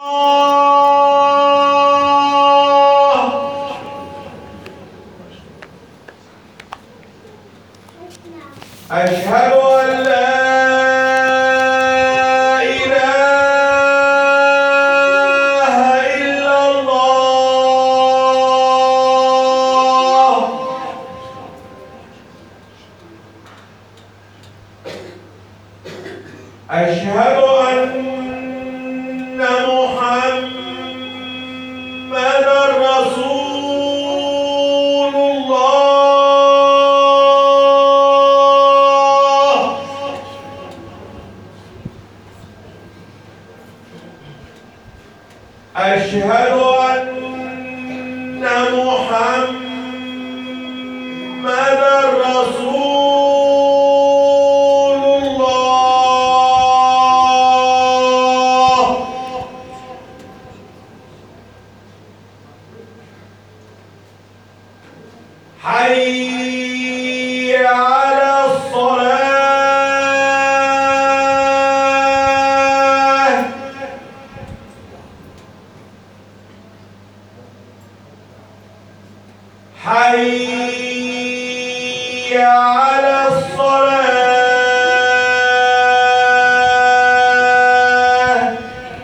أشهد أن لا إله إلا الله أشهد أن محمدا رسول الله أشهد أن محمدا رسول الله حي على الصلاة حي على الصلاة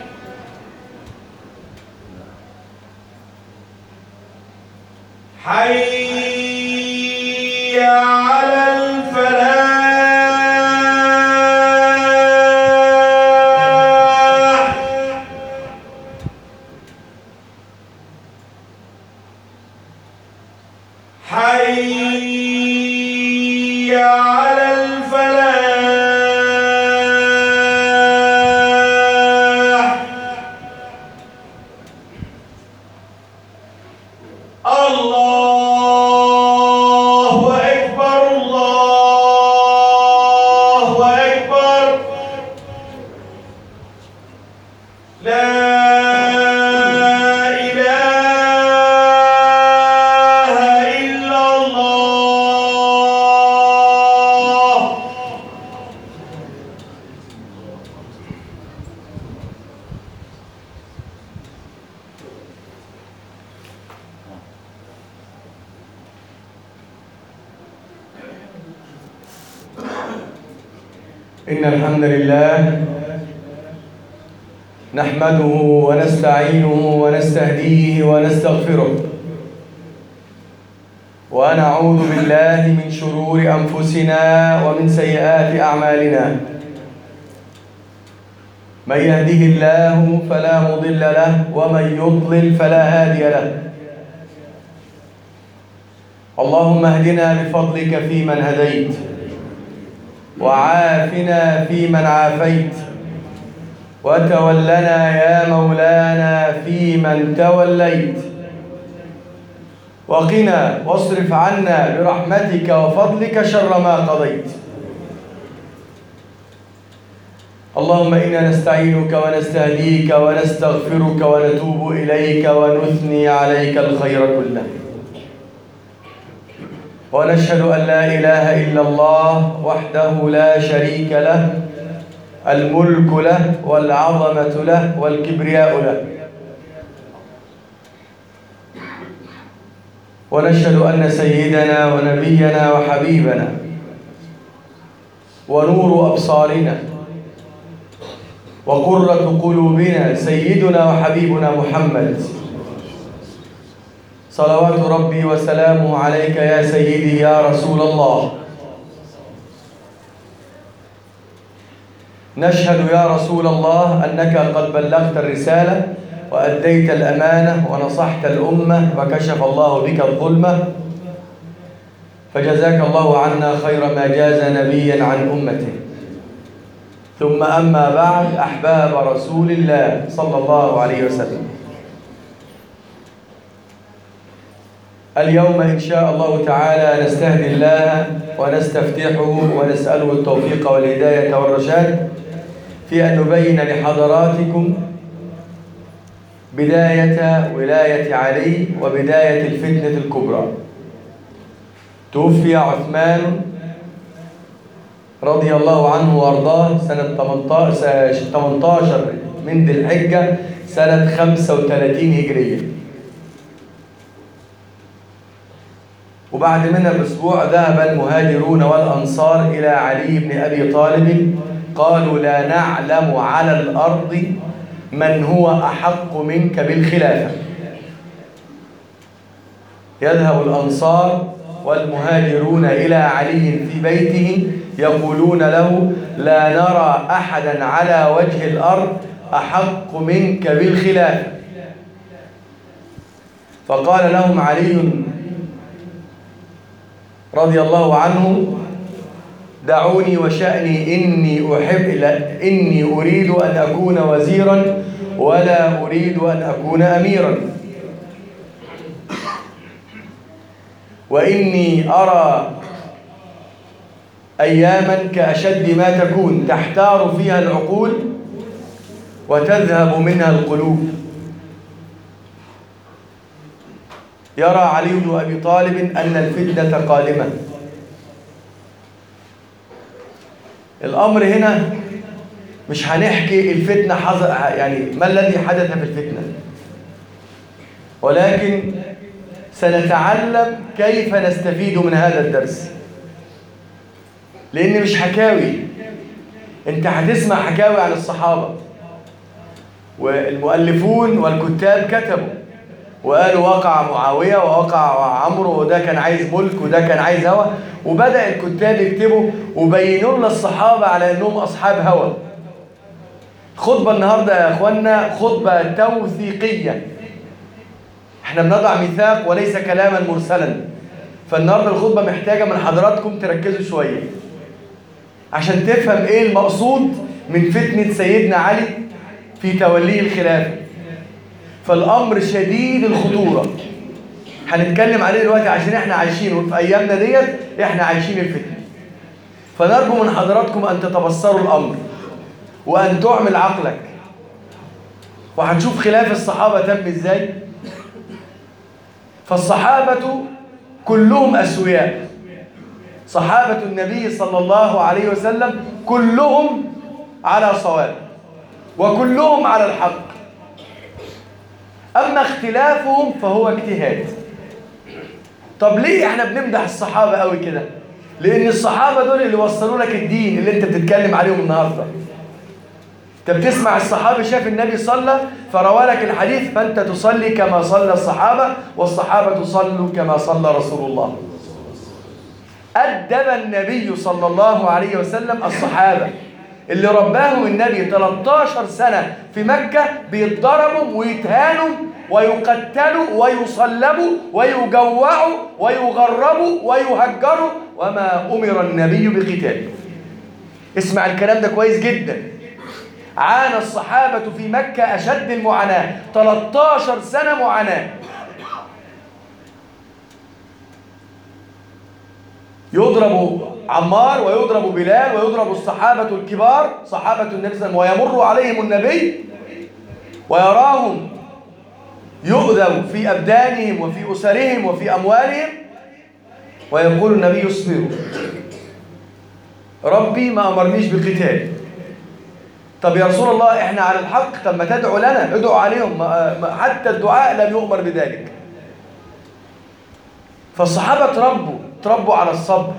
حي على الفلاح حي على الفلاح الله أكبر الله أكبر لا إله إلا الله إن الحمد لله نحمده ونستعينه ونستهديه ونستغفره ونعوذ بالله من شرور أنفسنا ومن سيئات أعمالنا من يهده الله فلا مضل له ومن يضلل فلا هادي له اللهم اهدنا بفضلك فيمن هديت وعافنا فيمن عافيت وتولنا يا مولانا فيمن توليت وقنا واصرف عنا برحمتك وفضلك شر ما قضيت اللهم انا نستعينك ونستهديك ونستغفرك ونتوب اليك ونثني عليك الخير كله ونشهد أن لا إله إلا الله وحده لا شريك له الملك له والعظمة له والكبرياء له ونشهد أن سيدنا ونبينا وحبيبنا ونور أبصارنا وقرة قلوبنا سيدنا وحبيبنا محمد صلوات ربي وسلامه عليك يا سيدي يا رسول الله نشهد يا رسول الله أنك قد بلغت الرسالة وأديت الأمانة ونصحت الأمة وكشف الله بك الظلمة فجزاك الله عنا خير ما جاز نبيا عن أمته ثم أما بعد أحباب رسول الله صلى الله عليه وسلم اليوم إن شاء الله تعالى نستهدي الله ونستفتحه ونسأله التوفيق والهداية والرشاد في أن نبين لحضراتكم بداية ولاية علي وبداية الفتنة الكبرى توفي عثمان رضي الله عنه وارضاه سنة 18 18 من ذي الحجة سنة 35 هجرية وبعد منها بأسبوع ذهب المهاجرون والأنصار إلى علي بن أبي طالب قالوا لا نعلم على الأرض من هو أحق منك بالخلافة يذهب الأنصار والمهاجرون إلى علي في بيته يقولون له لا نرى أحدا على وجه الأرض أحق منك بالخلافة فقال لهم علي رضي الله عنه دعوني وشأني إني أحب لا إني أريد أن أكون وزيرا ولا أريد أن أكون أميرا وإني أرى أياما كأشد ما تكون تحتار فيها العقول وتذهب منها القلوب يرى علي بن أبي طالب أن الفتنة قادمة الأمر هنا مش هنحكي الفتنة حظ... يعني ما الذي حدث في الفتنة ولكن سنتعلم كيف نستفيد من هذا الدرس لأن مش حكاوي أنت هتسمع حكاوي عن الصحابة والمؤلفون والكتاب كتبوا وقالوا وقع معاوية ووقع عمرو وده كان عايز ملك وده كان عايز هوى وبدأ الكتاب يكتبوا وبينوا لنا الصحابة على أنهم أصحاب هوى خطبة النهاردة يا أخوانا خطبة توثيقية احنا بنضع ميثاق وليس كلاما مرسلا فالنهاردة الخطبة محتاجة من حضراتكم تركزوا شوية عشان تفهم ايه المقصود من فتنة سيدنا علي في توليه الخلافة فالأمر شديد الخطورة هنتكلم عليه دلوقتي عشان احنا عايشين وفي أيامنا ديت احنا عايشين الفتنة فنرجو من حضراتكم أن تتبصروا الأمر وأن تعمل عقلك وهنشوف خلاف الصحابة تم ازاي فالصحابة كلهم أسوياء صحابة النبي صلى الله عليه وسلم كلهم على صواب وكلهم على الحق أما اختلافهم فهو اجتهاد طب ليه احنا بنمدح الصحابة قوي كده لأن الصحابة دول اللي وصلوا لك الدين اللي انت بتتكلم عليهم النهاردة انت بتسمع الصحابي شاف النبي صلى فروى لك الحديث فانت تصلي كما صلى الصحابة والصحابة صلوا كما صلى رسول الله أدب النبي صلى الله عليه وسلم الصحابة اللي رباهم النبي 13 سنة في مكة بيتضربوا ويتهانوا ويقتلوا ويصلبوا ويجوعوا ويغربوا ويهجروا وما أمر النبي بقتال اسمع الكلام ده كويس جدا عانى الصحابة في مكة أشد المعاناة 13 سنة معاناة يضرب عمار ويضرب بلال ويضرب الصحابة الكبار صحابة النبي صلى الله عليه وسلم ويمر عليهم النبي ويراهم يؤذوا في أبدانهم وفي أسرهم وفي أموالهم ويقول النبي اصبروا ربي ما أمرنيش بقتال طب يا رسول الله احنا على الحق طب ما تدعو لنا ادعو عليهم حتى الدعاء لم يؤمر بذلك فالصحابة تربوا تربوا على الصبر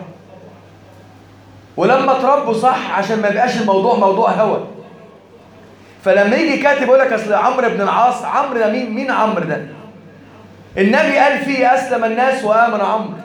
ولما تربوا صح عشان ما يبقاش الموضوع موضوع هوى فلما يجي كاتب يقول لك اصل عمرو بن العاص عمرو ده مين مين عمرو ده النبي قال فيه اسلم الناس وامن عمرو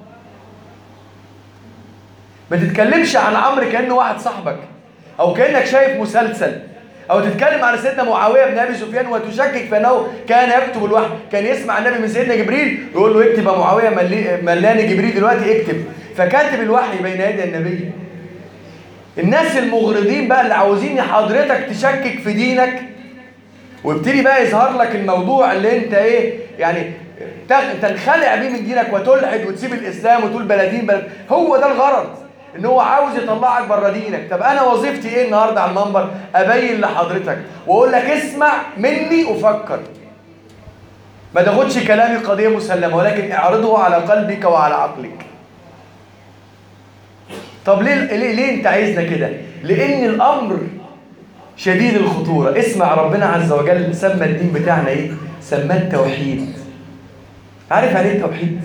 ما تتكلمش عن عمرو كانه واحد صاحبك او كانك شايف مسلسل او تتكلم عن سيدنا معاويه بن ابي سفيان وتشكك في انه كان يكتب الوحي كان يسمع النبي من سيدنا جبريل يقول له اكتب يا معاويه ملاني جبريل دلوقتي اكتب فكاتب الوحي بين يدي النبي الناس المغرضين بقى اللي عاوزين حضرتك تشكك في دينك ويبتدي بقى يظهر لك الموضوع اللي انت ايه يعني تنخلع بيه من دينك وتلحد وتسيب الاسلام وتقول بلدين بلد هو ده الغرض ان هو عاوز يطلعك بره دينك طب انا وظيفتي ايه النهارده على المنبر ابين لحضرتك واقول لك اسمع مني وفكر ما تاخدش كلامي قضيه مسلمه ولكن اعرضه على قلبك وعلى عقلك طب ليه ليه, ليه انت عايزنا كده لان الامر شديد الخطورة اسمع ربنا عز وجل سمى الدين بتاعنا ايه سماه التوحيد عارف يعني ايه التوحيد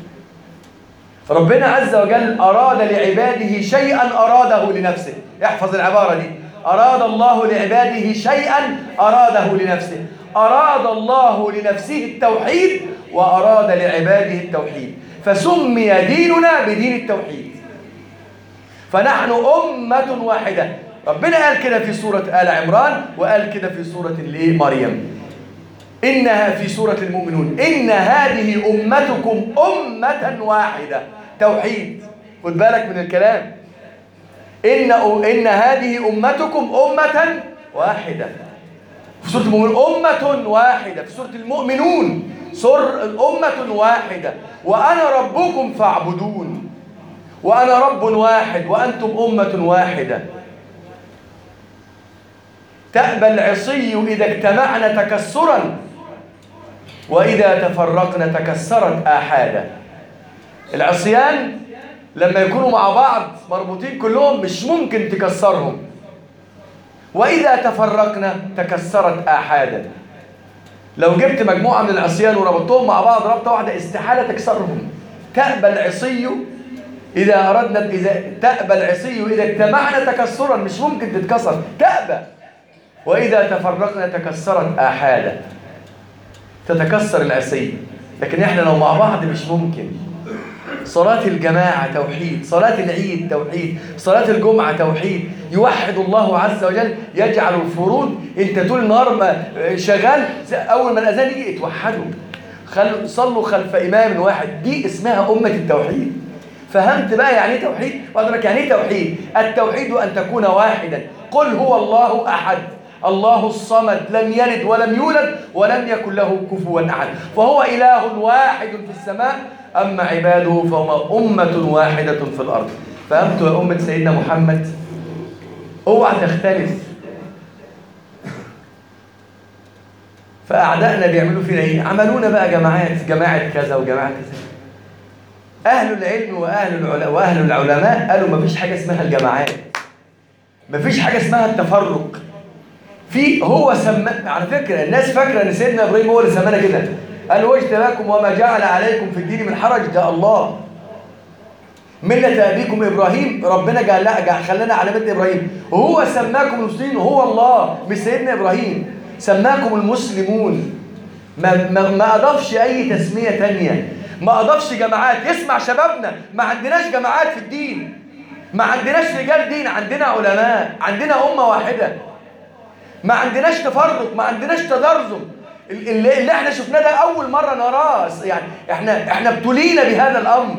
ربنا عز وجل أراد لعباده شيئا أراده لنفسه احفظ العبارة دي أراد الله لعباده شيئا أراده لنفسه أراد الله لنفسه التوحيد وأراد لعباده التوحيد فسمي ديننا بدين التوحيد فنحن أمة واحدة ربنا قال كده في سورة آل عمران وقال كده في سورة اللي مريم إنها في سورة المؤمنون إن هذه أمتكم أمة واحدة توحيد خد بالك من الكلام إن إن هذه أمتكم أمة واحدة في سورة المؤمنون أمة واحدة في سورة المؤمنون سر أمة واحدة وأنا ربكم فاعبدون وأنا رب واحد وأنتم أمة واحدة تأبى العصي إذا اجتمعنا تكسرا وإذا تفرقنا تكسرت آحادا العصيان لما يكونوا مع بعض مربوطين كلهم مش ممكن تكسرهم وإذا تفرقنا تكسرت آحادا لو جبت مجموعة من العصيان وربطتهم مع بعض ربطة واحدة استحالة تكسرهم تأبى العصي إذا أردنا إذا تأبى العصي إذا اجتمعنا تكسرا مش ممكن تتكسر تأبى وإذا تفرقنا تكسرت آحادا تتكسر العصي لكن احنا لو مع بعض مش ممكن صلاة الجماعة توحيد صلاة العيد توحيد صلاة الجمعة توحيد يوحد الله عز وجل يجعل الفروض انت طول النهار ما شغال اول ما الاذان يجي اتوحدوا خل صلوا خلف امام واحد دي اسمها امة التوحيد فهمت بقى يعني ايه توحيد وادرك يعني ايه توحيد التوحيد ان تكون واحدا قل هو الله احد الله الصمد لم يلد ولم يولد ولم يكن له كفوا احد فهو اله واحد في السماء اما عباده فهم امه واحده في الارض فهمتوا يا امه سيدنا محمد اوعى تختلف فاعدائنا بيعملوا فينا ايه عملونا بقى جماعات جماعه كذا وجماعه كذا اهل العلم واهل العلماء واهل العلماء قالوا ما فيش حاجه اسمها الجماعات ما فيش حاجه اسمها التفرق في هو سمى على فكره الناس فاكره ان سيدنا ابراهيم هو اللي سمانا كده قال واجتباكم وما جعل عليكم في الدين من حرج ده الله ملة أبيكم إبراهيم ربنا قال لا جعل خلانا على ملة إبراهيم وهو سماكم المسلمين هو الله مش سيدنا إبراهيم سماكم المسلمون ما, ما, ما أضافش أي تسمية تانية ما أضافش جماعات اسمع شبابنا ما عندناش جماعات في الدين ما عندناش رجال دين عندنا علماء عندنا أمة واحدة ما عندناش تفرق ما عندناش تدرزم اللي, اللي احنا شفناه ده اول مره نراه يعني احنا احنا ابتلينا بهذا الامر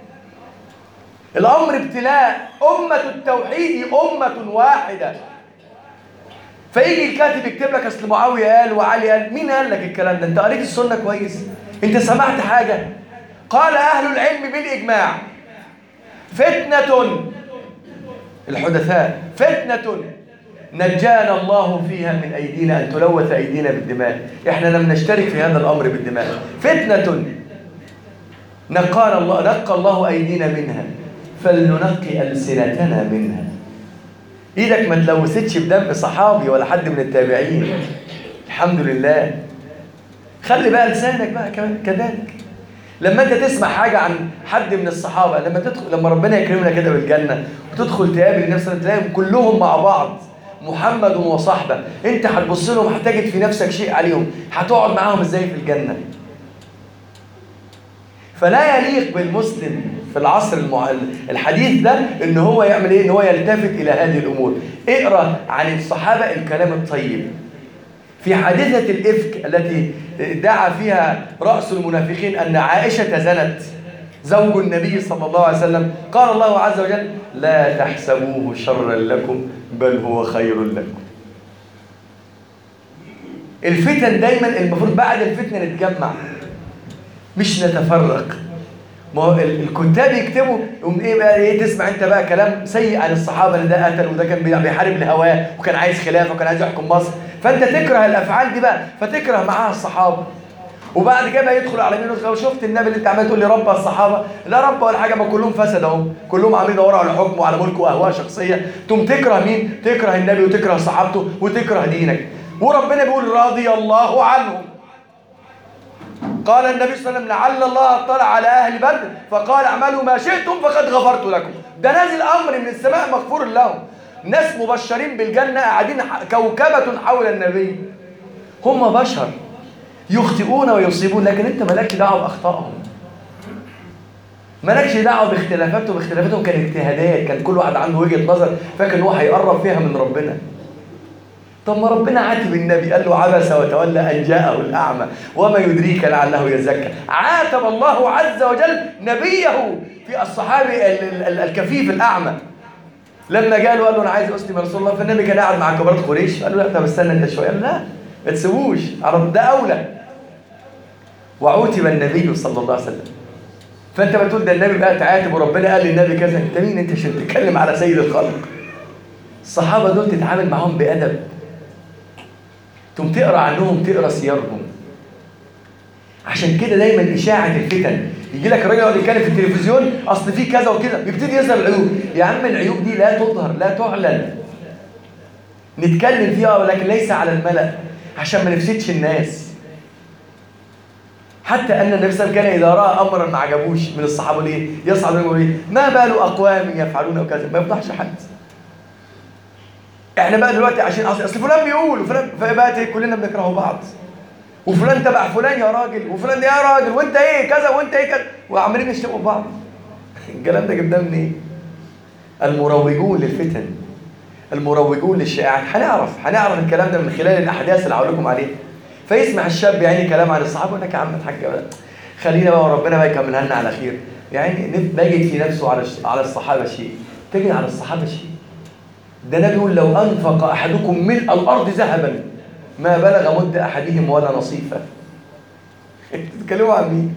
الامر ابتلاء امه التوحيد امه واحده فيجي الكاتب يكتب لك اصل معاويه قال وعلي قال مين قال لك الكلام ده انت قريت السنه كويس انت سمعت حاجه قال اهل العلم بالاجماع فتنه الحدثاء فتنه نجانا الله فيها من أيدينا أن تلوث أيدينا بالدماء إحنا لم نشترك في هذا الأمر بالدماء فتنة نقال الله نقى الله أيدينا منها فلننقي ألسنتنا منها إيدك ما تلوثتش بدم صحابي ولا حد من التابعين الحمد لله خلي بقى لسانك بقى كذلك لما انت تسمع حاجه عن حد من الصحابه لما تدخل لما ربنا يكرمنا كده بالجنه وتدخل تقابل الناس تلاقيهم كلهم مع بعض محمد وصحبه انت هتبص لهم هتجد في نفسك شيء عليهم هتقعد معاهم ازاي في الجنه فلا يليق بالمسلم في العصر المع... الحديث ده ان هو يعمل ايه ان هو يلتفت الى هذه الامور اقرا عن الصحابه الكلام الطيب في حادثه الافك التي دعا فيها راس المنافقين ان عائشه زنت زوج النبي صلى الله عليه وسلم قال الله عز وجل لا تحسبوه شرا لكم بل هو خير لكم الفتن دايما المفروض بعد الفتنه نتجمع مش نتفرق ما هو الكتاب يكتبوا يقوم ايه بقى ايه تسمع انت بقى كلام سيء عن الصحابه ان ده قتل وده كان بيحارب الهواه وكان عايز خلافه وكان عايز يحكم مصر فانت تكره الافعال دي بقى فتكره معاها الصحابه وبعد كده بقى يدخل على مين لو شفت النبي اللي انت عمال تقول لي رب الصحابه لا رب ولا حاجه ما كلهم فسد اهو كلهم عاملين يدوروا على حكم وعلى ملك واهواء شخصيه تقوم تكره مين تكره النبي وتكره صحابته وتكره دينك وربنا بيقول رضي الله عنهم قال النبي صلى الله عليه وسلم لعل الله اطلع على اهل بدر فقال اعملوا ما شئتم فقد غفرت لكم ده نازل امر من السماء مغفور لهم ناس مبشرين بالجنه قاعدين ح- كوكبه حول النبي هم بشر يخطئون ويصيبون لكن انت مالكش دعوه باخطائهم مالكش دعوه باختلافاتهم اختلافاتهم كانت اجتهادات كان كل واحد عنده وجهه نظر فاكر ان هو هيقرب فيها من ربنا طب ما ربنا عاتب النبي قال له عبس وتولى ان جاءه الاعمى وما يدريك لعله يزكى عاتب الله عز وجل نبيه في الصحابي ال- ال- ال- الكفيف الاعمى لما جاله قال له انا عايز اسلم يا رسول الله فالنبي كان قاعد مع كبارات قريش قال له لا طب استنى انت شويه قال له لا ما تسيبوش عرب ده اولى وعوتب النبي صلى الله عليه وسلم فانت بتقول ده النبي بقى تعاتب وربنا قال للنبي كذا انت مين انت عشان تتكلم على سيد الخلق الصحابه دول تتعامل معاهم بادب تقوم تقرا عنهم تقرا سيرهم عشان كده دايما اشاعه الفتن يجي لك الراجل يقعد يتكلم في التلفزيون اصل في كذا وكذا بيبتدي يظهر العيوب يا عم العيوب دي لا تظهر لا تعلن نتكلم فيها ولكن ليس على الملأ عشان ما نفسدش الناس حتى ان النبي صلى الله عليه وسلم كان اذا راى امرا ما عجبوش من الصحابه ليه يصعد منهم ايه ما بال اقوام يفعلون كذا ما يفضحش حد احنا بقى دلوقتي عشان اصل أصل فلان بيقول وفلان فبقت إيه؟ كلنا بنكره بعض وفلان تبع فلان يا راجل وفلان يا راجل وانت ايه كذا وانت ايه كذا وعمالين يشتموا في بعض الكلام ده جبناه منين؟ المروجون للفتن المروجون للشائعات هنعرف هنعرف الكلام ده من خلال الاحداث اللي هقول لكم عليها فيسمع الشاب يعني كلام عن الصحابه يقول لك يا عم الحاج بقى خلينا بقى وربنا بقى يكملها لنا على خير يعني نف- نجد في نفسه على الش- على الصحابه شيء تجد على الصحابه شيء ده النبي يقول لو انفق احدكم ملء الارض ذهبا ما بلغ مد احدهم ولا نصيفه بتتكلموا عن مين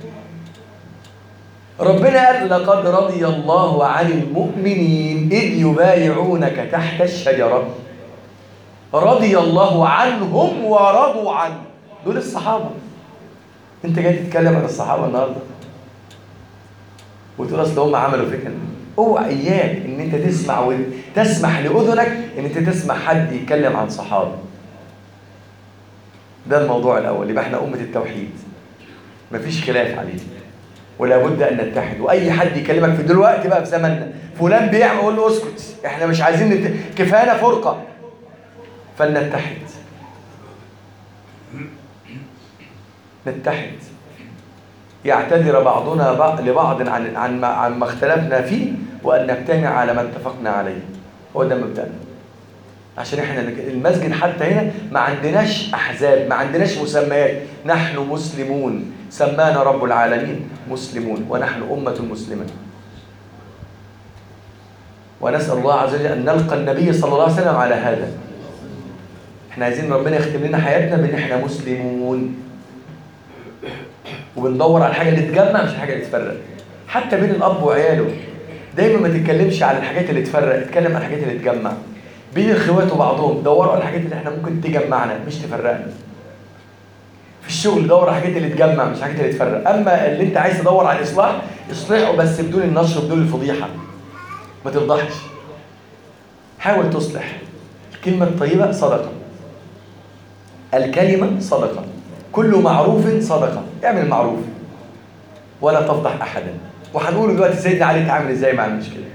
ربنا قال لقد رضي الله عن المؤمنين إذ يبايعونك تحت الشجرة رضي الله عنهم ورضوا عنه دول الصحابة انت جاي تتكلم عن الصحابة النهاردة وتقول اصل هم عملوا فكرة اوعى اياك ان انت تسمع وتسمح لاذنك ان انت تسمع حد يتكلم عن صحابة ده الموضوع الاول يبقى احنا امة التوحيد مفيش خلاف عليه ولا بد ان نتحد واي حد يكلمك في دلوقتي بقى في زماننا فلان بيعمل قول له اسكت احنا مش عايزين نت... كفانا فرقه فلنتحد نتحد يعتذر بعضنا بعض لبعض عن عن ما, عن ما اختلفنا فيه وان نجتمع على ما اتفقنا عليه هو ده مبدأنا عشان احنا نك- المسجد حتى هنا ما عندناش احزاب ما عندناش مسميات نحن مسلمون سمانا رب العالمين مسلمون ونحن امه مسلمه ونسال الله عز وجل ان نلقى النبي صلى الله عليه وسلم على هذا احنا عايزين ربنا يختم لنا حياتنا بان احنا مسلمون وبندور على الحاجه اللي تجمع مش الحاجه اللي تفرق حتى بين الاب وعياله دايما ما تتكلمش على الحاجات اللي تفرق اتكلم عن الحاجات اللي تجمع بين الاخوات وبعضهم دوروا على الحاجات اللي احنا ممكن تجمعنا مش تفرقنا في الشغل دور على الحاجات اللي تجمع مش الحاجات اللي تفرق اما اللي انت عايز تدور على الاصلاح اصلحه بس بدون النشر بدون الفضيحه ما تفضحش حاول تصلح الكلمه الطيبه صدقه الكلمه صدقه كل معروف صدقه اعمل معروف ولا تفضح احدا وهنقول دلوقتي سيدنا علي اتعامل ازاي مع المشكله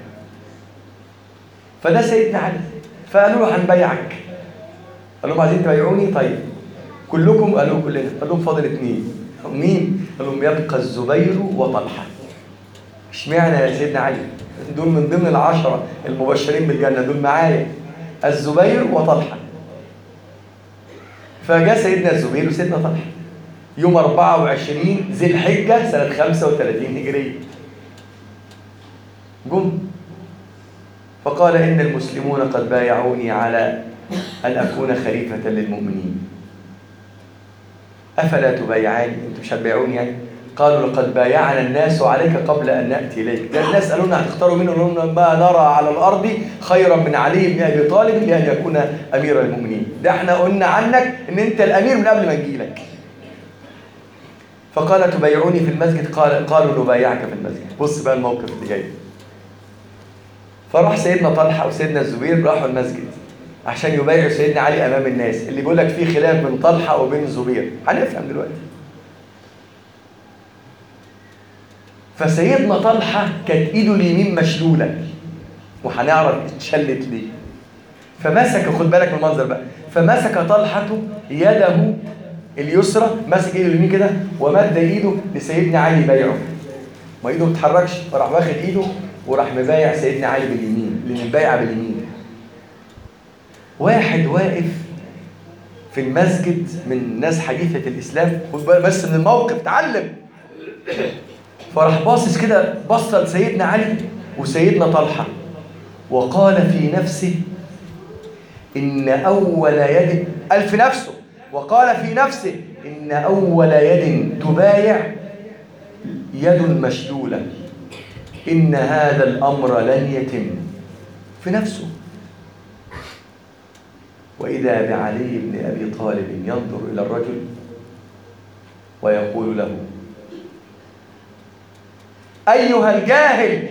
فده سيدنا علي فقالوا له هنبيعك قال لهم عايزين تبيعوني طيب كلكم قالوا كلنا قال لهم فاضل اثنين مين؟ قال لهم يبقى الزبير وطلحه اشمعنى يا سيدنا علي؟ دول من ضمن العشرة المبشرين بالجنة دول معايا الزبير وطلحة فجاء سيدنا الزبير وسيدنا طلحة يوم 24 ذي الحجة سنة 35 هجرية جم فقال إن المسلمون قد بايعوني على أن أكون خليفة للمؤمنين أفلا تبايعاني أنتم مش هتبايعوني يعني قالوا لقد بايعنا الناس عليك قبل أن نأتي إليك ده الناس قالوا لنا هتختاروا منه قالوا ما نرى على الأرض خيرا من علي بن أبي طالب لأن يكون أمير المؤمنين ده احنا قلنا عنك إن أنت الأمير من قبل ما نجيلك فقال تبايعوني في المسجد قال قالوا نبايعك في المسجد بص بقى الموقف اللي جاي فراح سيدنا طلحه وسيدنا الزبير راحوا المسجد عشان يبايعوا سيدنا علي امام الناس اللي بيقول لك في خلاف بين طلحه وبين الزبير هنفهم دلوقتي فسيدنا طلحه كانت ايده اليمين مشلوله وهنعرف اتشلت ليه فمسك خد بالك من المنظر بقى فمسك طلحه يده اليسرى مسك ايده اليمين كده ومد ايده لسيدنا علي يبايعه ما ايده ما بتتحركش فراح واخد ايده وراح مبايع سيدنا علي باليمين لان البيعه باليمين واحد واقف في المسجد من ناس حديثة الإسلام خد بالك بس من الموقف تعلم فراح باصص كده بص لسيدنا علي وسيدنا طلحة وقال في نفسه إن أول يد قال في نفسه وقال في نفسه إن أول يد تبايع يد مشلولة إن هذا الأمر لن يتم في نفسه وإذا بعلي بن أبي طالب ينظر إلى الرجل ويقول له أيها الجاهل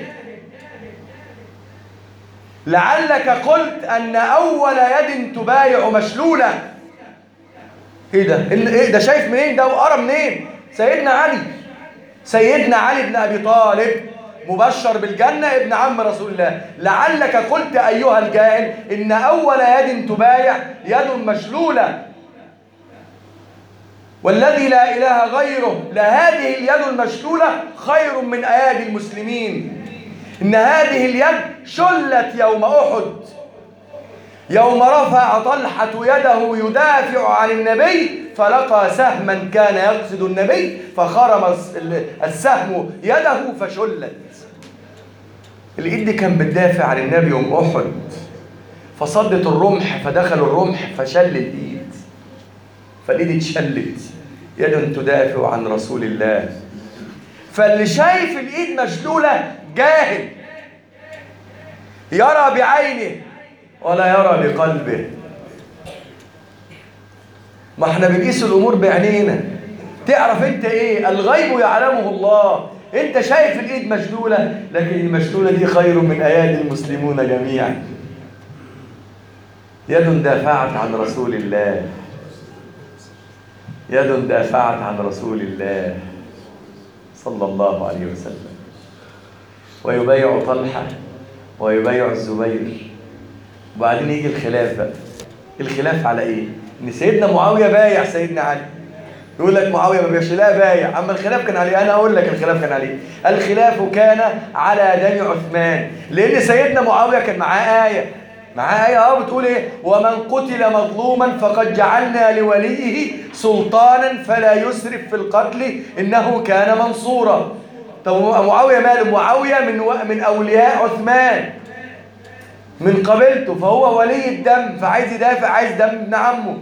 لعلك قلت أن أول يد تبايع مشلولة إيه ده؟ إيه ده شايف منين ده وقرا منين؟ سيدنا علي سيدنا علي بن أبي طالب مبشر بالجنة ابن عم رسول الله لعلك قلت أيها الجاهل إن أول يد تبايع يد مشلولة والذي لا إله غيره لهذه اليد المشلولة خير من أيادي المسلمين إن هذه اليد شلت يوم أحد يوم رفع طلحة يده يدافع عن النبي فلقى سهما كان يقصد النبي فخرم السهم يده فشلت الايد دي كان بتدافع عن النبي يوم احد فصدت الرمح فدخل الرمح فشل الايد فالايد اتشلت يد تدافع عن رسول الله فاللي شايف الايد مشلوله جاهل يرى بعينه ولا يرى بقلبه ما احنا بنقيس الامور بعينينا تعرف انت ايه الغيب يعلمه الله انت شايف الايد مشلوله لكن المشلوله دي خير من ايادي المسلمون جميعا يد دافعت عن رسول الله يد دافعت عن رسول الله صلى الله عليه وسلم ويبايع طلحه ويبايع الزبير وبعدين يجي الخلاف بقى الخلاف على ايه ان سيدنا معاويه بايع سيدنا علي يقول لك معاويه ما بيعش لا بايع اما الخلاف كان عليه انا اقول لك الخلاف كان عليه الخلاف كان على دم عثمان لان سيدنا معاويه كان معاه ايه معاه ايه اه بتقول ايه ومن قتل مظلوما فقد جعلنا لوليه سلطانا فلا يسرف في القتل انه كان منصورا طب معاويه ماله معاويه من و... من اولياء عثمان من قبيلته فهو ولي الدم فعايز يدافع عايز دم ابن عمه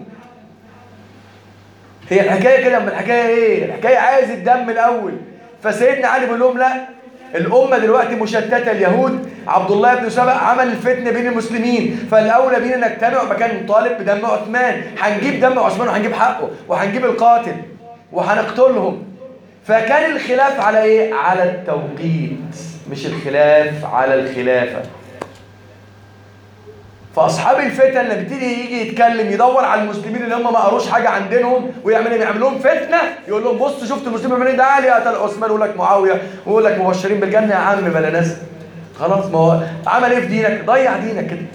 هي الحكايه كده من الحكايه ايه الحكايه عايز الدم الاول فسيدنا علي بيقول لهم لا الامه دلوقتي مشتته اليهود عبد الله بن سبأ عمل الفتنه بين المسلمين فالاولى بينا نجتمع مكان نطالب بدم عثمان هنجيب دم عثمان وهنجيب حقه وهنجيب القاتل وهنقتلهم فكان الخلاف على ايه على التوقيت مش الخلاف على الخلافه فاصحاب الفتن لما بيبتدي يجي يتكلم يدور على المسلمين اللي هم ما قروش حاجه عن دينهم ويعمل يعمل لهم فتنه يقول لهم بص شفت المسلمين بيعملوا ده علي قتل عثمان يقول لك معاويه ويقول لك مبشرين بالجنه يا عم بلا ناس خلاص ما هو عمل ايه في دينك ضيع دينك كده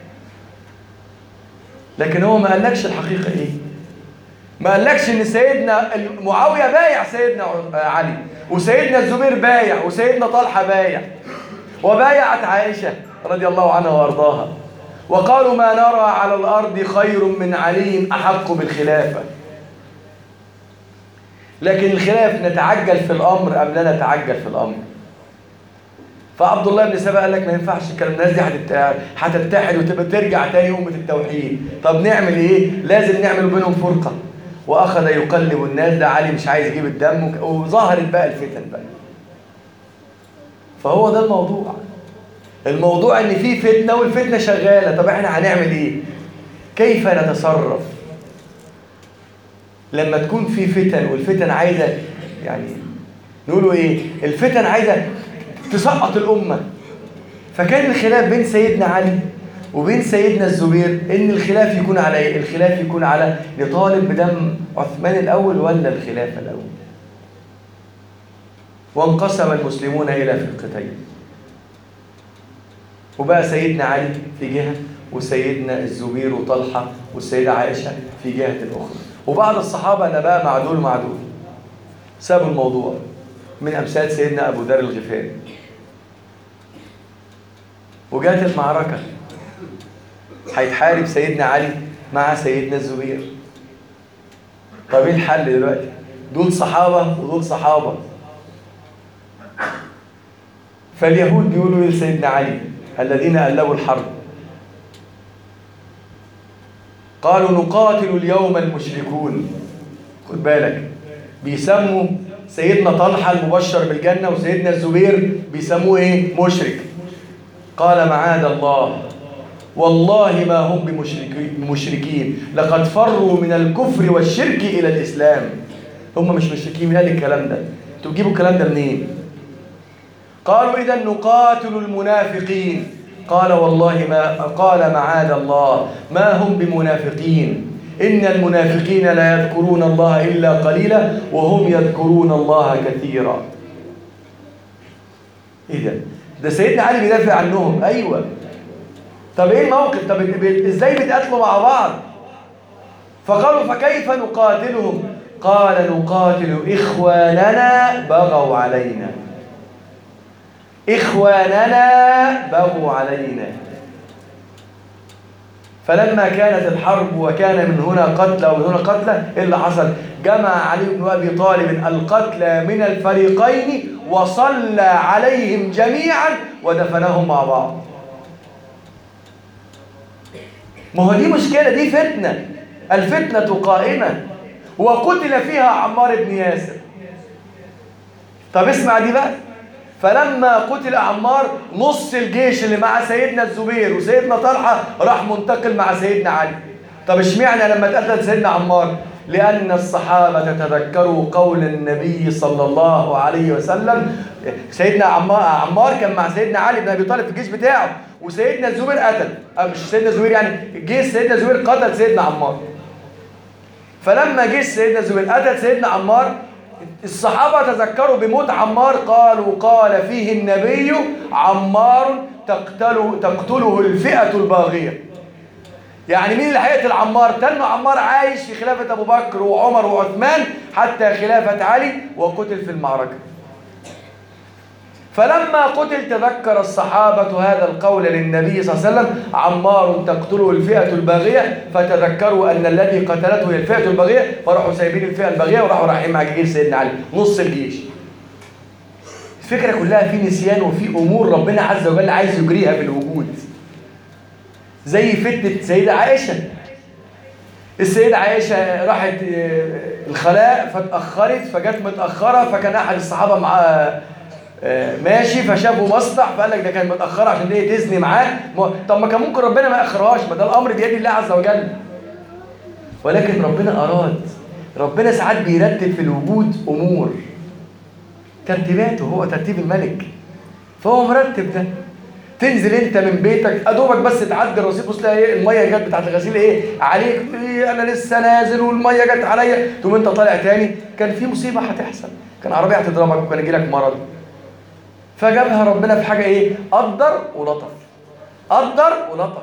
لكن هو ما قالكش الحقيقه ايه ما قالكش ان سيدنا معاويه بايع سيدنا علي وسيدنا الزبير بايع وسيدنا طلحه بايع وبايعت عائشه رضي الله عنها وارضاها وقالوا ما نرى على الأرض خير من علي أحق بالخلافة لكن الخلاف نتعجل في الأمر أم لا نتعجل في الأمر فعبد الله بن سبأ قال لك ما ينفعش الكلام الناس دي هتتحد وتبقى ترجع تاني أمة التوحيد طب نعمل إيه؟ لازم نعمل بينهم فرقة وأخذ يقلب الناس ده علي مش عايز يجيب الدم وظهرت بقى الفتن بقى فهو ده الموضوع الموضوع ان في فتنه والفتنه شغاله طب احنا هنعمل ايه كيف نتصرف لما تكون في فتن والفتن عايزه يعني نقولوا ايه الفتن عايزه تسقط الامه فكان الخلاف بين سيدنا علي وبين سيدنا الزبير ان الخلاف يكون على ايه الخلاف يكون على نطالب بدم عثمان الاول ولا الخلافه الاول وانقسم المسلمون الى فرقتين وبقى سيدنا علي في جهه وسيدنا الزبير وطلحه والسيده عائشه في جهه اخرى وبعض الصحابه انا بقى مع دول مع دول سابوا الموضوع من امثال سيدنا ابو ذر الغفاري وجات المعركه هيتحارب سيدنا علي مع سيدنا الزبير طب ايه الحل دلوقتي دول صحابه ودول صحابه فاليهود بيقولوا لسيدنا علي الذين ألبوا الحرب قالوا نقاتل اليوم المشركون خد بالك بيسموا سيدنا طلحة المبشر بالجنة وسيدنا الزبير بيسموه ايه مشرك قال معاذ الله والله ما هم بمشركين لقد فروا من الكفر والشرك إلى الإسلام هم مش مشركين من قال الكلام ده انتوا بتجيبوا الكلام ده منين قالوا إذا نقاتل المنافقين قال والله ما قال معاذ الله ما هم بمنافقين إن المنافقين لا يذكرون الله إلا قليلا وهم يذكرون الله كثيرا إيه ده؟ ده سيدنا علي بيدافع عنهم أيوة طب إيه الموقف؟ طب إزاي بتقاتلوا مع بعض؟ فقالوا فكيف نقاتلهم؟ قال نقاتل إخواننا بغوا علينا إخواننا بغوا علينا فلما كانت الحرب وكان من هنا قتلى ومن هنا قتلى إيه اللي حصل جمع علي بن أبي طالب القتلى من الفريقين وصلى عليهم جميعا ودفنهم مع بعض ما هو دي مشكلة دي فتنة الفتنة قائمة وقتل فيها عمار بن ياسر طب اسمع دي بقى فلما قتل عمار نص الجيش اللي مع سيدنا الزبير وسيدنا طلحه راح منتقل مع سيدنا علي طب اشمعنى لما اتقتل سيدنا عمار لأن الصحابة تذكروا قول النبي صلى الله عليه وسلم سيدنا عمار, عمار كان مع سيدنا علي بن أبي طالب في الجيش بتاعه وسيدنا الزبير قتل أه مش سيدنا الزبير يعني جيش سيدنا الزبير قتل سيدنا عمار فلما جيش سيدنا الزبير قتل سيدنا عمار الصحابة تذكروا بموت عمار قالوا قال فيه النبي عمار تقتله, تقتله الفئة الباغية يعني مين اللي هيقتل عمار؟ تن عمار عايش في خلافة أبو بكر وعمر وعثمان حتى خلافة علي وقتل في المعركة فلما قتل تذكر الصحابة هذا القول للنبي صلى الله عليه وسلم عمار تقتله الفئة الباغية فتذكروا أن الذي قتلته هي الفئة الباغية فراحوا سايبين الفئة الباغية وراحوا رايحين مع جيش سيدنا علي نص الجيش الفكرة كلها في نسيان وفي أمور ربنا عز وجل عايز يجريها في الوجود زي فتنة سيدة عائشة السيدة عائشة راحت الخلاء فاتأخرت فجت متأخرة فكان أحد الصحابة معاه ماشي فشافوا مصلح فقال لك ده كان متاخره عشان ايه تزني معاه طب ما كان ممكن ربنا ما ياخرهاش ما ده الامر بيد الله عز وجل ولكن ربنا اراد ربنا ساعات بيرتب في الوجود امور ترتيباته هو ترتيب الملك فهو مرتب ده تنزل انت من بيتك ادوبك بس تعدي الرصيف بص تلاقي ايه الميه جت بتاعت الغسيل ايه عليك إيه انا لسه نازل والميه جت عليا تقوم انت طالع تاني كان في مصيبه هتحصل كان عربيه هتضربك وكان يجي لك مرض فجابها ربنا في حاجة ايه قدر ولطف قدر ولطف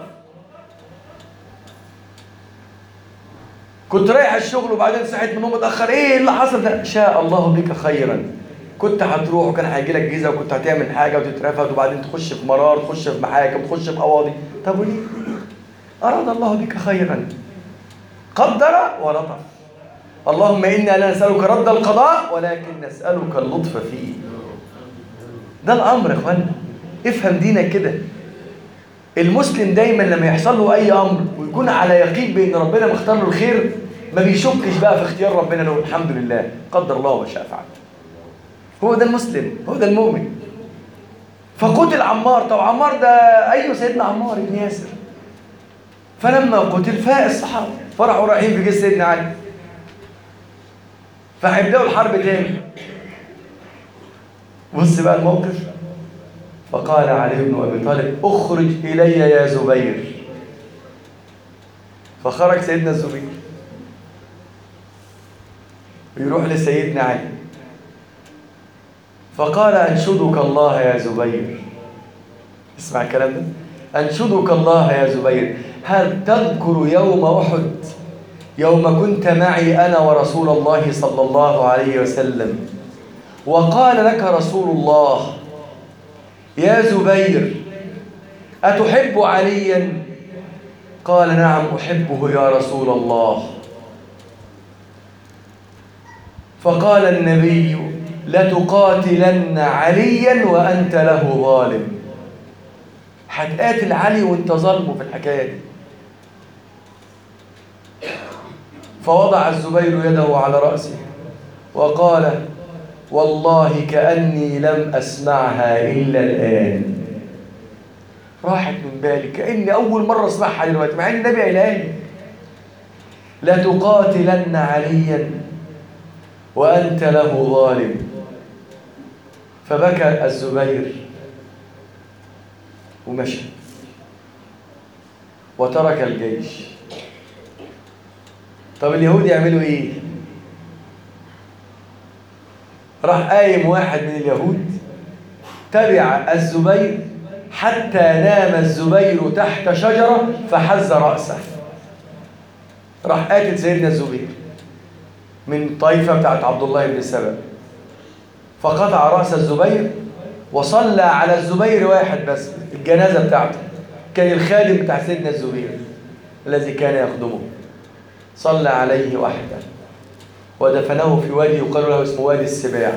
كنت رايح الشغل وبعدين صحيت من النوم متاخر ايه اللي حصل ده شاء الله بك خيرا كنت هتروح وكان هيجي لك جيزه وكنت هتعمل حاجه وتترفد وبعدين تخش في مرار تخش في محاكم تخش في قواضي طب وليه اراد الله بك خيرا قدر ولطف اللهم انا لا نسالك رد القضاء ولكن نسالك اللطف فيه ده الامر يا اخوانا افهم دينك كده المسلم دايما لما يحصل له اي امر ويكون على يقين بان ربنا مختار له الخير ما بيشكش بقى في اختيار ربنا له الحمد لله قدر الله ما شاء فعل هو ده المسلم هو ده المؤمن فقتل عمار طب عمار ده ايوه سيدنا عمار بن ياسر فلما قتل فاق الصحابه فرحوا رايحين في جيش سيدنا علي فهيبداوا الحرب تاني بص بقى الموقف فقال علي بن ابي طالب اخرج الي يا زبير فخرج سيدنا الزبير ويروح لسيدنا علي فقال انشدك الله يا زبير اسمع الكلام ده انشدك الله يا زبير هل تذكر يوم احد يوم كنت معي انا ورسول الله صلى الله عليه وسلم وقال لك رسول الله يا زبير أتحب عليا قال نعم أحبه يا رسول الله فقال النبي لتقاتلن عليا وأنت له ظالم هتقاتل علي وانت ظلمه في الحكاية دي فوضع الزبير يده على رأسه وقال والله كأني لم أسمعها إلا الآن راحت من بالي كأني أول مرة أسمعها دلوقتي مع إن النبي قايلها لي لتقاتلن عليا وأنت له ظالم فبكى الزبير ومشى وترك الجيش طب اليهود يعملوا ايه راح قايم واحد من اليهود تبع الزبير حتى نام الزبير تحت شجرة فحز رأسه راح قاتل سيدنا الزبير من طائفة بتاعت عبد الله بن سبأ فقطع رأس الزبير وصلى على الزبير واحد بس الجنازة بتاعته كان الخادم بتاع سيدنا الزبير الذي كان يخدمه صلى عليه وحده ودفنه في وادي يقال له اسمه وادي السباع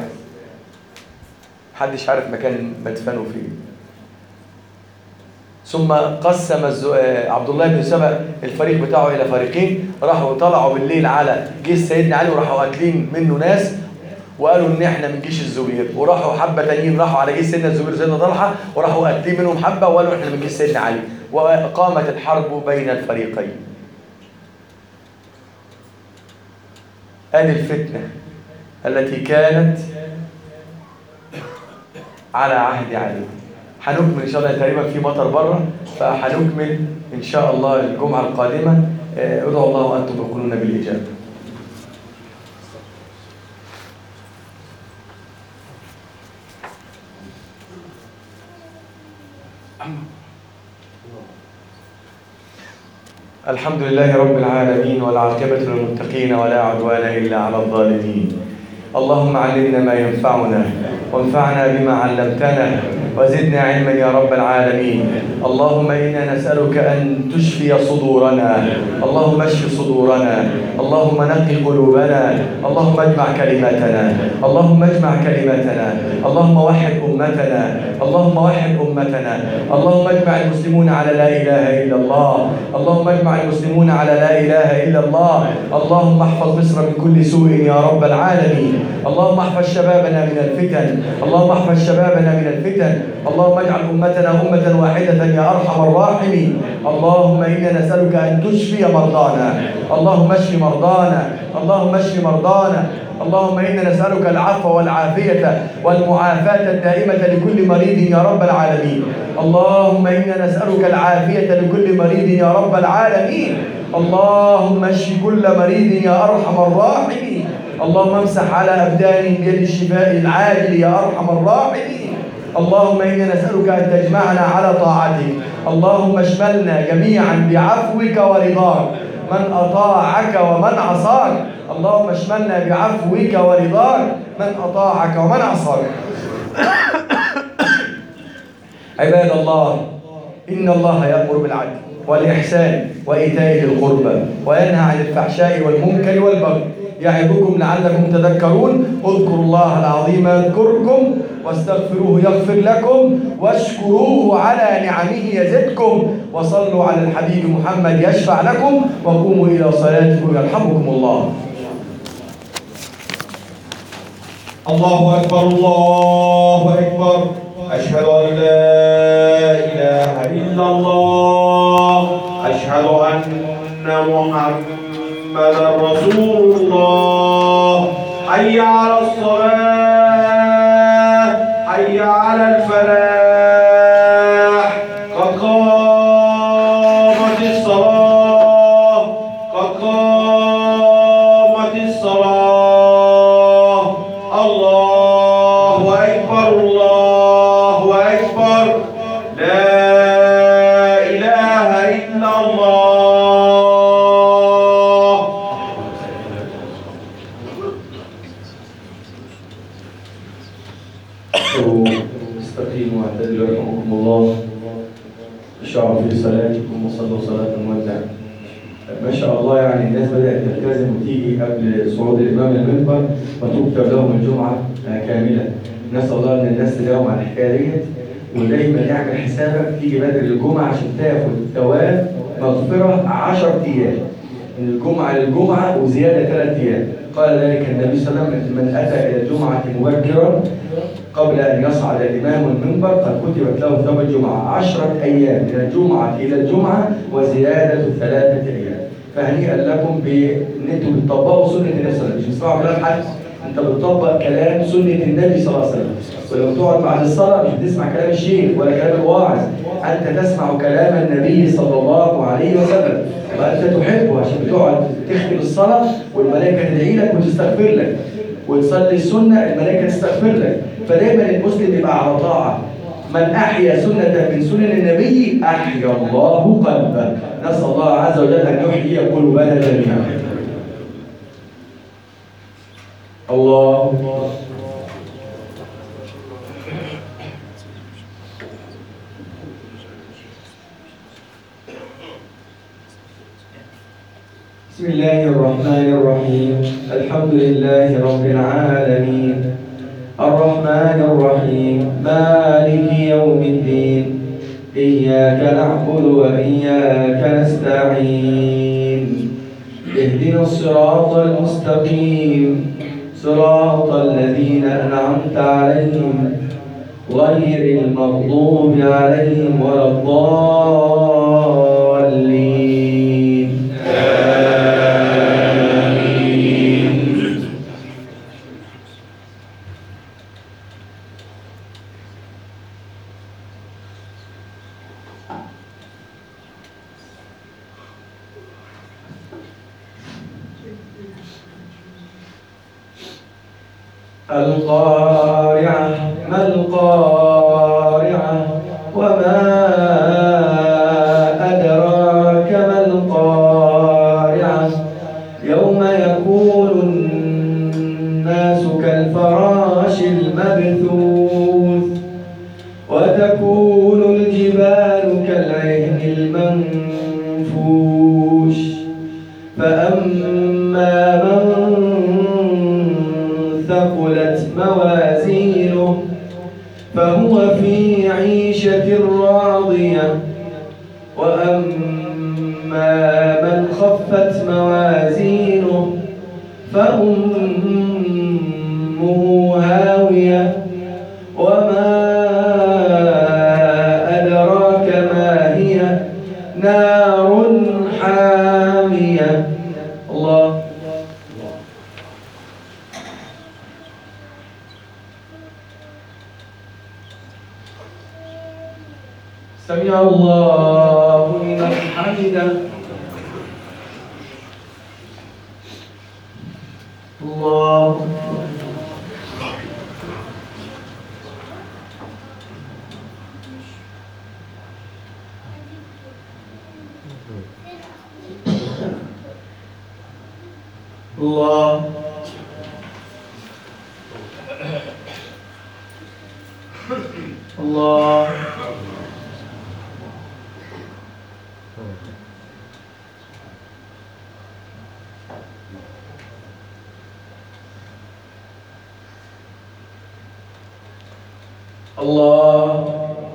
محدش عارف مكان مدفنه فين ثم قسم الزو... عبد الله بن سبأ الفريق بتاعه الى فريقين راحوا طلعوا بالليل على جيش سيدنا علي وراحوا قاتلين منه ناس وقالوا ان احنا من جيش الزبير وراحوا حبه تانيين راحوا على جيش سيدنا الزبير سيدنا طلحه وراحوا قاتلين منهم حبه وقالوا احنا من جيش سيدنا علي وقامت الحرب بين الفريقين هذه الفتنة التي كانت على عهد علي هنكمل إن شاء الله تقريبا في مطر بره فهنكمل إن شاء الله الجمعة القادمة ادعوا الله وأنتم تقولون بالإجابة الحمد لله رب العالمين والعاقبة للمتقين ولا عدوان إلا على الظالمين اللهم علمنا ما ينفعنا وانفعنا بما علمتنا وزدنا علما يا رب العالمين اللهم إنا نسألك أن تشفي صدورنا اللهم اشف صدورنا اللهم نقي قلوبنا اللهم اجمع كلماتنا اللهم اجمع كلماتنا اللهم وحد أمتنا اللهم وحد أمتنا اللهم اجمع المسلمون على لا إله إلا الله اللهم اجمع المسلمون على لا إله إلا الله اللهم احفظ مصر من كل سوء يا رب العالمين اللهم احفظ شبابنا من الفتن اللهم احفظ شبابنا من الفتن اللهم اجعل أمتنا أمة واحدة يا أرحم الراحمين اللهم إنا نسألك أن تشفي مرضانا اللهم اشف مرضانا اللهم اشف مرضانا اللهم إنا نسألك العفو والعافية والمعافاة الدائمة لكل مريض يا رب العالمين اللهم إنا نسألك العافية لكل مريض يا رب العالمين اللهم اشف كل مريض يا أرحم الراحمين اللهم امسح على أبدانهم بيد الشفاء العاجل يا أرحم الراحمين اللهم إنا نسألك أن تجمعنا على طاعتك اللهم اشملنا جميعا بعفوك ورضاك من أطاعك ومن عصاك اللهم اشملنا بعفوك ورضاك من أطاعك ومن عصاك عباد الله إن الله يأمر بالعدل والإحسان وإيتاء ذي القربى وينهى عن الفحشاء والمنكر والبغي يعظكم لعلكم تذكرون اذكروا الله العظيم يذكركم واستغفروه يغفر لكم واشكروه على نعمه يزدكم وصلوا على الحبيب محمد يشفع لكم وقوموا إلى صلاتكم يرحمكم الله الله أكبر الله أكبر أشهد أن لا إله إلا الله أشهد أن محمدا رسول الله حي على الصلاة على الفلاح قد قامت الصلاة قد قامت الصلاة الله أكبر الله أكبر لا إله إلا الله استقيموا واعتدلوا رحمكم الله اشرعوا في صلاتكم وصلوا صلاة مودع ما شاء الله يعني الناس بدأت تلتزم وتيجي قبل صعود الإمام المنبر وتكتب لهم الجمعة آه، كاملة نسأل الله إن الناس تداوم على الحكاية ديت ودايما يعمل حسابك تيجي بدري الجمعة عشان تاخد ثواب مغفرة 10 أيام من الجمعة للجمعة وزيادة ثلاث أيام قال ذلك النبي صلى الله عليه وسلم من أتى إلى الجمعة مبكرا قبل أن يصعد الإمام المنبر قد كتبت له ثواب الجمعة عشرة أيام من الجمعة إلى الجمعة وزيادة ثلاثة أيام فهنيئا لكم بإن أنتم بتطبقوا سنة النبي صلى الله عليه وسلم مش بتسمعوا كلام حد أنت بتطبق كلام سنة النبي صلى الله عليه وسلم ولما تقعد بعد الصلاة مش بتسمع كلام الشيخ ولا كلام الواعظ أنت تسمع كلام النبي صلى الله عليه وسلم وأنت تحبه عشان بتقعد تختم الصلاة والملائكة تدعي لك وتستغفر لك وتصلي السنة الملائكة تستغفر لك فدايما المسلم يبقى على طاعة من أحيا سنة من سنن النبي أحيا الله قلبه نسأل الله عز وجل أن يحيي قلوبنا جميعا الله بسم الله الرحمن الرحيم الحمد لله رب العالمين الرحمن الرحيم مالك يوم الدين إياك نعبد وإياك نستعين اهدنا الصراط المستقيم صراط الذين أنعمت عليهم غير المغضوب عليهم ولا الضالين القارعة ما القارعة وما أدراك ما القارعة يوم يكون الناس كالفراش المبثوث وتكون الجبال كالعهن المنفوش فأما من ثقلت موازينه فهو في عيشة راضية وأما من خفت موازينه فأمه هاوية وما أدراك ما هي نار حامية الله سمع الله لمن حمده الله الله الله الله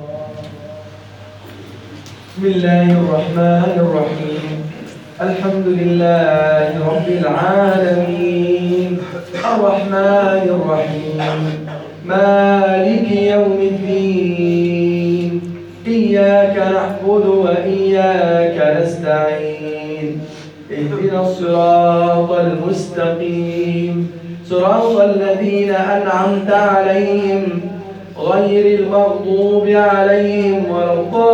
بسم الله الرحمن الرحيم الحمد لله رب العالمين الرحمن الرحيم مالك يوم الدين إياك نعبد وإياك نستعين اهدنا الصراط المستقيم صراط الذين أنعمت عليهم غير المغضوب عليهم ولا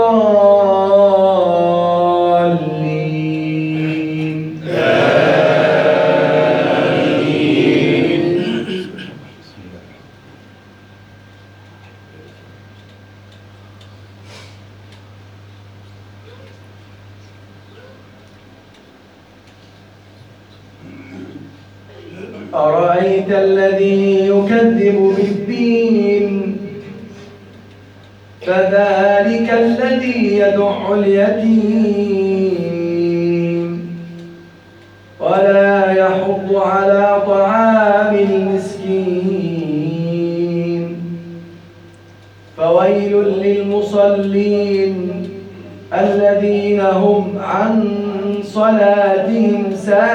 الضالين أرأيت الذي يكذب بالدين فذلك الذي يدع اليتيم ولا يحض على طعام المسكين فويل للمصلين الذين هم عن صلاتهم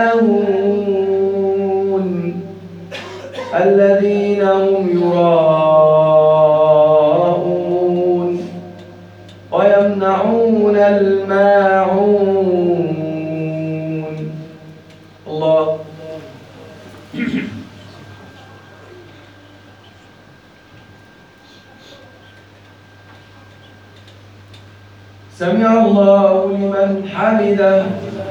ساهون الذين هم يراءون ويمنعون الماعون الله سمع الله لمن حمده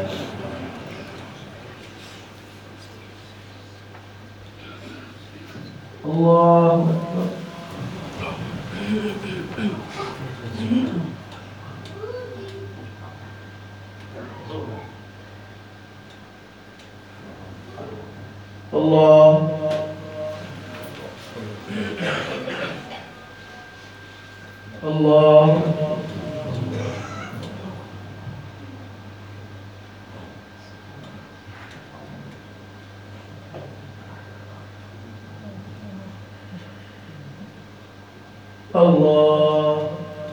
الله أكبر الله الله الله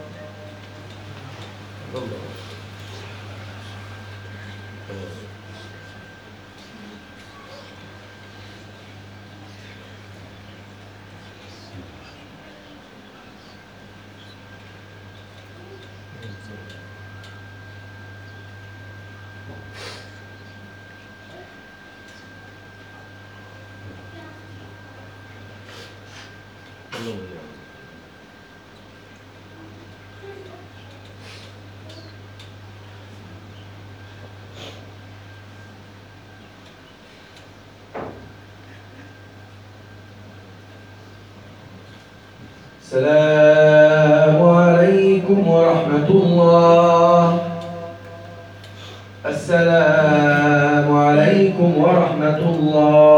السلام عليكم ورحمة الله السلام عليكم ورحمة الله